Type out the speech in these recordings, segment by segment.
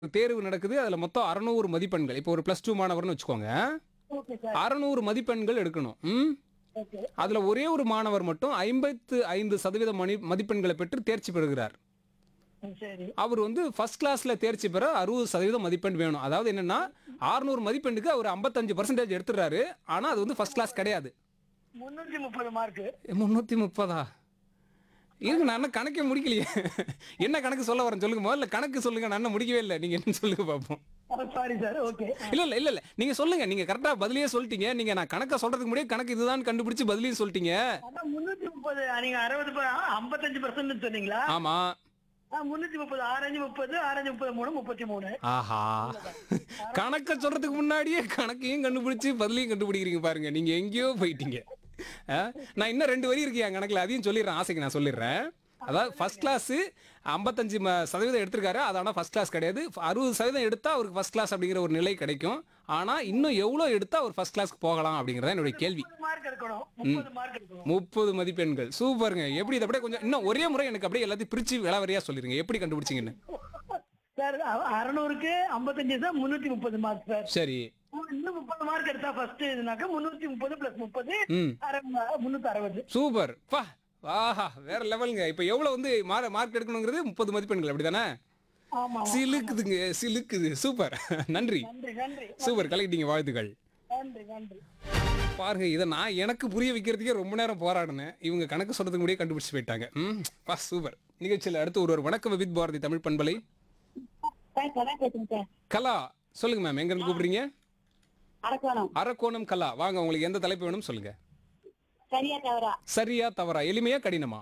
தேர்வு நடக்குது அதுல மொத்தம் அறநூறு மதிப்பெண்கள் இப்போ ஒரு பிளஸ் டூ மாணவர்னு வச்சுக்கோங்க ஓகே சார் அறநூறு மதிப்பெண்கள் எடுக்கணும் ம் ஓகே அதுல ஒரே ஒரு மாணவர் மட்டும் ஐம்பத்து ஐந்து சதவீத மணி மதிப்பெண்களை பெற்று தேர்ச்சி பெறுகிறார் ம், சரி அவர் வந்து ஃபர்ஸ்ட் கிளாஸ்ல தேர்ச்சி பெற அறுபது சதவீதம் மதிப்பெண் வேணும் அதாவது என்னன்னா 600 மதிப்பெண்ணுக்கு அவர் ஐம்பத்தஞ்சு பர்சன்டேஜ் எடுத்துறாரு ஆனா அது வந்து ஃபர்ஸ்ட் கிளாஸ் கிடையாது முன்னூத்தி முப்பது மார்க் முந்நூற்றி முப்பதா இருங்க நான் இன்னும் கணக்கே முடிக்கலையே என்ன கணக்கு சொல்ல வரேன் சொல்லுங்க முதல்ல கணக்கு சொல்லுங்க நான் இன்னும் முடிக்கவே இல்லை நீங்க என்ன சொல்லுங்க பார்ப்போம் சாரி சார் ஓகே இல்ல இல்ல இல்ல இல்ல நீங்க சொல்லுங்க நீங்க கரெக்டா பதிலே சொல்லிட்டீங்க நீங்க நான் கணக்க சொல்றதுக்கு முன்னாடியே கணக்கு இதுதான் கண்டுபிடிச்சு பதிலையும் சொல்லிட்டீங்க அதான் முன்னூத்தி முப்பது நீங்க அறுபது ப- ஐம்பத்தஞ்சு பர்சன்ட் சொன்னீங்களா ஆமா ஆ, முன்னூத்தி முப்பது ஆரஞ்சு முப்பது ஆரஞ்சு முப்பது மூணு முப்பத்தி மூணு ஆஹா கணக்க சொல்றதுக்கு முன்னாடியே கணக்கையும் கண்டுபிடிச்சு பதிலையும் கண்டுபிடிக்கிறீங்க பாருங்க நீங்க எங்கேயோ போயிட்டீங்க ஆ? நான் இன்னும் ரெண்டு வரி இருக்கு என் கணக்குல அதையும் சொல்லிடுறேன் ஆசைக்கு நான் சொல்லிடுறேன் அதாவது ஃபர்ஸ்ட் கிளாஸ் ஐம்பத்தஞ்சு ம- சதவீதம் எடுத்திருக்காரு அது ஆனால் ஃபர்ஸ்ட் கிளாஸ் கிடையாது அறுபது சதவீதம் எடுத்தா அவருக்கு ஃபர்ஸ்ட் கிளாஸ் அப்படிங்கிற ஒரு நிலை கிடைக்கும் ஆனா இன்னும் எவ்வளோ எடுத்தா அவர் ஃபர்ஸ்ட் கிளாஸ்க்கு போகலாம் அப்படிங்கிறத என்னுடைய கேள்வி மார்க் இருக்கணும் முப்பது மார்க் இருக்கணும் முப்பது மதிப்பெண்கள் சூப்பருங்க எப்படி இதை அப்படியே கொஞ்சம் இன்னும் ஒரே முறை எனக்கு அப்படியே எல்லாத்தையும் பிரிச்சு விளாவரியா சொல்லிருங்க எப்படி கண்டுபிடிச்சீங்கன்னு சார் அ- அறுநூறுக்கு ஐம்பத்தஞ்சு தான் முன்னூத்தி முப்பது மார்க் சார் சரி இன்னும் முப்பது மார்க் எடுத்தா ஃபர்ஸ்ட் இதுனாக்க முன்னூத்தி முப்பது பிளஸ் முப்பது ம் முன்னூத்தி அறுபது சூப்பர் பா ஆஹா வேற லெவலுங்க இப்போ எவ்வளவு வந்து மார்க் எடுக்கணுங்கிறது முப்பது மதிப்பெண்கள் அப்படிதானே ஆமா சிலுக்குதுங்க சிலுக்குது சூப்பர் நன்றி நன்றி நன்றி சூப்பர் கலக்கிட்டீங்க வாழ்த்துக்கள் நன்றி நன்றி பாருங்க இதை நான் எனக்கு புரிய வைக்கிறதுக்கே ரொம்ப நேரம் போராடினேன் இவங்க கணக்கு சொல்றதுக்கு முன்னாடியே கண்டுபிடிச்சு போயிட்டாங்க ம் பா சூப்பர் நிகழ்ச்சியில் அடுத்து ஒரு ஒரு வணக்கம் வித் பாரதி தமிழ் பண்பலை சார் கலா பேசுங்க சார் கலா சொல்லுங்க மேம் எங்க இருந்து கூப்பிடுறீங்க அரக்கோணம் அரக்கோணம் கலா வாங்க உங்களுக்கு எந்த தலைப்பு வேணும் சொல்லுங்க சரியா தவறா சரியா தவறா எளிமையா கடினமா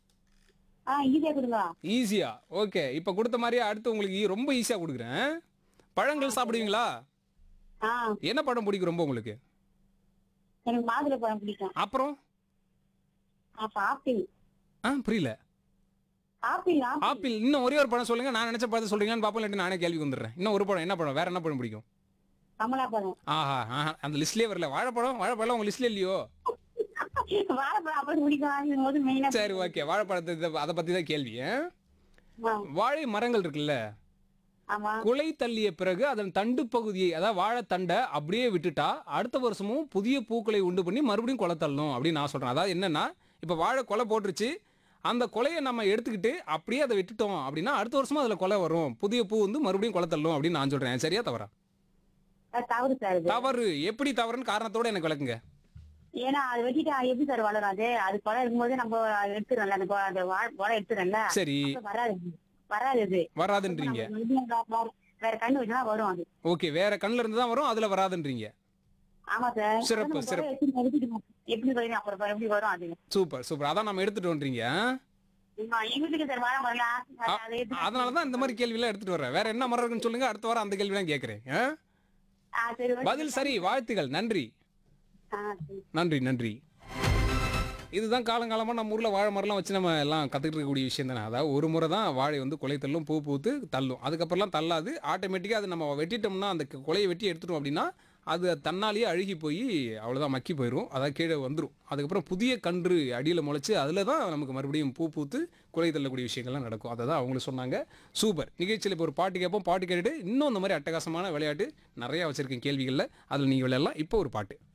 ஆ ஈஸியா கொடுங்க ஈஸியா ஓகே இப்போ கொடுத்த மாதிரியே அடுத்து உங்களுக்கு ஈ- ரொம்ப ஈஸியா கொடுக்குறேன் பழங்கள் சாப்பிடுவீங்களா ஆ என்ன பழம் பிடிக்கும் ரொம்ப உங்களுக்கு எனக்கு மாதுளை பழம் பிடிக்கும் அப்புறம் அப்ப ஆப்பிள் ஆ புரியல ஆப்பிள் ஆப்பிள் ஆப்பிள் இன்னும் ஒரே ஒரு பழம் சொல்லுங்க நான் நினைச்ச பழத்தை சொல்றீங்கன்னு பாப்போம் இல்லாட்டி நானே கேள்வி வந்துடுறேன் இன்னும் ஒரு பழம் என்ன பழம் வேற என்ன பழம் பிடிக்கும் கமலா பழம் ஆஹா ஆஹா அந்த லிஸ்ட்லயே வரல வாழைப்பழம் வாழைப்பழம் உங்க லிஸ்ட்ல இல்லையோ வாழைப்பழம் அப்படி பிடிக்கும் போது மெயினா சரி ஓகே வாழைப்பழத்தை இத- அதை பத்தி தான் கேள்வி ஆ? வாழை மரங்கள் இருக்குல்ல ஆமா குலை தள்ளிய பிறகு அதன் தண்டு பகுதியை அதாவது வாழைத்தண்டை அப்படியே விட்டுட்டா அடுத்த வருஷமும் புதிய பூக்களை உண்டு பண்ணி மறுபடியும் கொலை தள்ளணும் அப்படின்னு நான் சொல்றேன் அதாவது என்னன்னா இப்போ வாழை கொலை போட்டுருச்சு அந்த கொலையை நம்ம எடுத்துக்கிட்டு அப்படியே அதை விட்டுட்டோம் அப்படின்னா அடுத்த வருஷமும் அதுல கொலை வரும் புதிய பூ வந்து மறுபடியும் கொலை தள்ளும் அப்படின்னு நான் சொல்றேன் சரியா தவறா அது தவறு சார் இது தவறு எப்படி தவறுன்னு காரணத்தோட எனக்கு விளக்குங்க ஏன்னா அது வெட்டிட்டு அது எப்படி சார் வளரும் அது அது பழம் இருக்கும்போது நம்ம அதை எடுத்துறோம்ல அந்த கொ- அந்த வாழை பழம் எடுத்துறோம்ல சரி அப்ப வராது வராது அது வராதுன்றீங்க நம்ம இது வேற- வேற கண்ணு வச்சுதான் வரும் அது ஓகே வேற கண்ணுல இருந்து தான் வரும் அதுல வராதுன்றீங்க ஆமா சார் சிறப்பு, நம்ம சிறப்பு. பழம் எடுத்து எடுத்துட்டு எப்படி வரும் அப்புறம் எப்படி வரும் அது சூப்பர் சூப்பர் அதான் நம்ம எடுத்துட்டோன்றீங்க ஆமா, எங்க வீட்டுக்கு சார் வாழை மரம் அதை எடுத்து அதனால தான் இந்த மாதிரி கேள்வியெல்லாம் எடுத்துட்டு வரேன் வேற என்ன மரம் இருக்குன்னு சொல்லுங்க அடுத்த வாரம் அந்த கேள்வி தான் கேட்கறேன் ஆ? ஆ, சரி ஓகே. பதில் சரி வாழ்த்துகள் நன்றி ஆ, சரி. நன்றி நன்றி இதுதான் காலங்காலமாக நம்ம ஊரில் வாழை மரம்லாம் வச்சு நம்ம எல்லாம் கற்றுக்கிட்டு இருக்கக்கூடிய விஷயம் தானே அதாவது ஒரு முறை தான் வாழை வந்து கொலை தள்ளும் பூ பூத்து தள்ளும் அதுக்கப்புறம்லாம் தள்ளாது ஆட்டோமேட்டிக்காக அது நம்ம வெட்டிட்டோம்னா அந்த கொலையை வெட்டி எடுத்துட்டோம் அப்படின்னா அது தன்னாலேயே அழுகி போய் அவ்வளோதான் மக்கி போயிடும் அதாவது கீழே வந்துடும் அதுக்கப்புறம் புதிய கன்று அடியில் முளைச்சு அதில் தான் நமக்கு மறுபடியும் பூ பூத்து கொலை தள்ளக்கூடிய விஷயங்கள்லாம் நடக்கும் அதை தான் அவங்களும் சொன்னாங்க சூப்பர் நிகழ்ச்சியில் இப்போ ஒரு பாட்டு கேட்போம் பாட்டு கேட்டுட்டு இன்னும் இந்த மாதிரி அட்டகாசமான விளையாட்டு நிறையா வச்சுருக்கேன் கேள்விகளில் அதில் நீங்கள் விளையாடலாம் இப்போ ஒரு பாட்டு